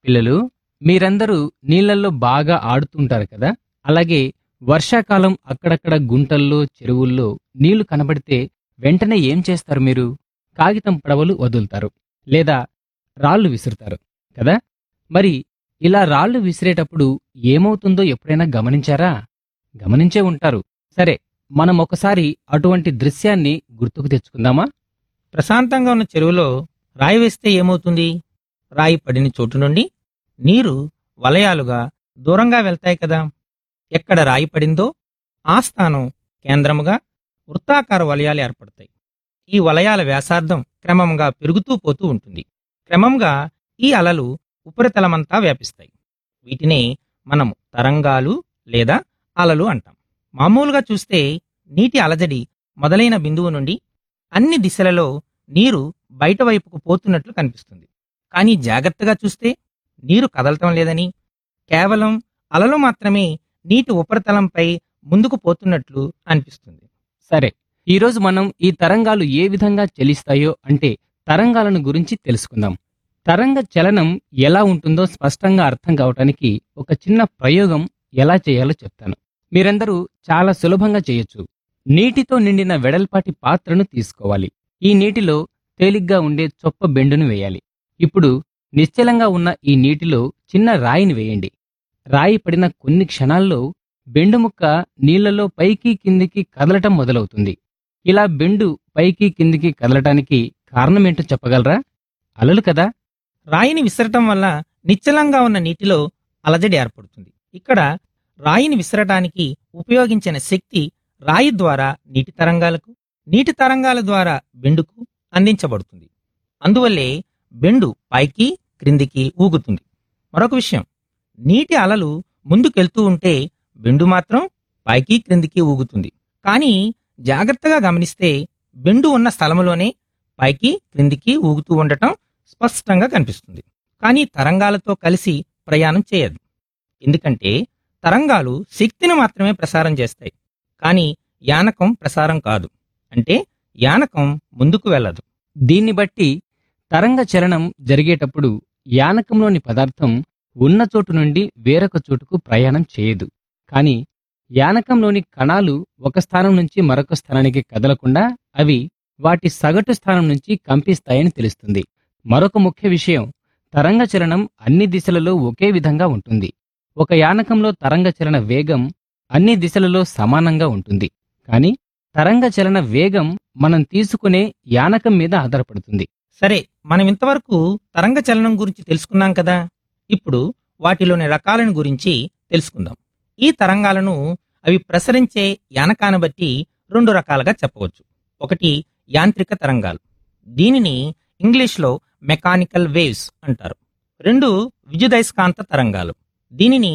పిల్లలు మీరందరూ నీళ్ళల్లో బాగా ఆడుతుంటారు కదా అలాగే వర్షాకాలం అక్కడక్కడ గుంటల్లో చెరువుల్లో నీళ్లు కనబడితే వెంటనే ఏం చేస్తారు మీరు కాగితం పడవలు వదులుతారు లేదా రాళ్ళు విసురుతారు కదా మరి ఇలా రాళ్ళు విసిరేటప్పుడు ఏమవుతుందో ఎప్పుడైనా గమనించారా గమనించే ఉంటారు సరే మనం ఒకసారి అటువంటి దృశ్యాన్ని గుర్తుకు తెచ్చుకుందామా ప్రశాంతంగా ఉన్న చెరువులో రాయి వేస్తే ఏమవుతుంది రాయి పడిన చోటు నుండి నీరు వలయాలుగా దూరంగా వెళ్తాయి కదా ఎక్కడ రాయి పడిందో ఆ స్థానం కేంద్రముగా వృత్తాకార వలయాలు ఏర్పడతాయి ఈ వలయాల వ్యాసార్థం క్రమంగా పెరుగుతూ పోతూ ఉంటుంది క్రమంగా ఈ అలలు ఉపరితలమంతా వ్యాపిస్తాయి వీటినే మనము తరంగాలు లేదా అలలు అంటాం మామూలుగా చూస్తే నీటి అలజడి మొదలైన బిందువు నుండి అన్ని దిశలలో నీరు బయట వైపుకు పోతున్నట్లు కనిపిస్తుంది కానీ జాగ్రత్తగా చూస్తే నీరు కదలటం లేదని కేవలం అలలు మాత్రమే నీటి ఉపరితలంపై ముందుకు పోతున్నట్లు అనిపిస్తుంది సరే ఈరోజు మనం ఈ తరంగాలు ఏ విధంగా చెలిస్తాయో అంటే తరంగాలను గురించి తెలుసుకుందాం తరంగ చలనం ఎలా ఉంటుందో స్పష్టంగా అర్థం కావటానికి ఒక చిన్న ప్రయోగం ఎలా చేయాలో చెప్తాను మీరందరూ చాలా సులభంగా చేయొచ్చు నీటితో నిండిన వెడల్పాటి పాత్రను తీసుకోవాలి ఈ నీటిలో తేలిగ్గా ఉండే చొప్ప బెండును వేయాలి ఇప్పుడు నిశ్చలంగా ఉన్న ఈ నీటిలో చిన్న రాయిని వేయండి రాయి పడిన కొన్ని క్షణాల్లో బెండు ముక్క నీళ్లలో పైకి కిందికి కదలటం మొదలవుతుంది ఇలా బెండు పైకి కిందికి కదలటానికి కారణమేంటో చెప్పగలరా అలలు కదా రాయిని విసరటం వల్ల నిశ్చలంగా ఉన్న నీటిలో అలజడి ఏర్పడుతుంది ఇక్కడ రాయిని విసరటానికి ఉపయోగించిన శక్తి రాయి ద్వారా నీటి తరంగాలకు నీటి తరంగాల ద్వారా బెండుకు అందించబడుతుంది అందువల్లే బెండు పైకి క్రిందికి ఊగుతుంది మరొక విషయం నీటి అలలు ముందుకెళ్తూ ఉంటే బెండు మాత్రం పైకి క్రిందికి ఊగుతుంది కానీ జాగ్రత్తగా గమనిస్తే బెండు ఉన్న స్థలంలోనే పైకి క్రిందికి ఊగుతూ ఉండటం స్పష్టంగా కనిపిస్తుంది కానీ తరంగాలతో కలిసి ప్రయాణం చేయదు ఎందుకంటే తరంగాలు శక్తిని మాత్రమే ప్రసారం చేస్తాయి కానీ యానకం ప్రసారం కాదు అంటే యానకం ముందుకు వెళ్ళదు దీన్ని బట్టి తరంగ చలనం జరిగేటప్పుడు యానకంలోని పదార్థం ఉన్న చోటు నుండి వేరొక చోటుకు ప్రయాణం చేయదు కానీ యానకంలోని కణాలు ఒక స్థానం నుంచి మరొక స్థానానికి కదలకుండా అవి వాటి సగటు స్థానం నుంచి కంపిస్తాయని తెలుస్తుంది మరొక ముఖ్య విషయం తరంగ చలనం అన్ని దిశలలో ఒకే విధంగా ఉంటుంది ఒక యానకంలో తరంగ చలన వేగం అన్ని దిశలలో సమానంగా ఉంటుంది కానీ తరంగ చలన వేగం మనం తీసుకునే యానకం మీద ఆధారపడుతుంది సరే మనం ఇంతవరకు తరంగ చలనం గురించి తెలుసుకున్నాం కదా ఇప్పుడు వాటిలోని రకాలను గురించి తెలుసుకుందాం ఈ తరంగాలను అవి ప్రసరించే యానకాన్ని బట్టి రెండు రకాలుగా చెప్పవచ్చు ఒకటి యాంత్రిక తరంగాలు దీనిని ఇంగ్లీష్లో మెకానికల్ వేవ్స్ అంటారు రెండు విద్యుదయస్కాంత తరంగాలు దీనిని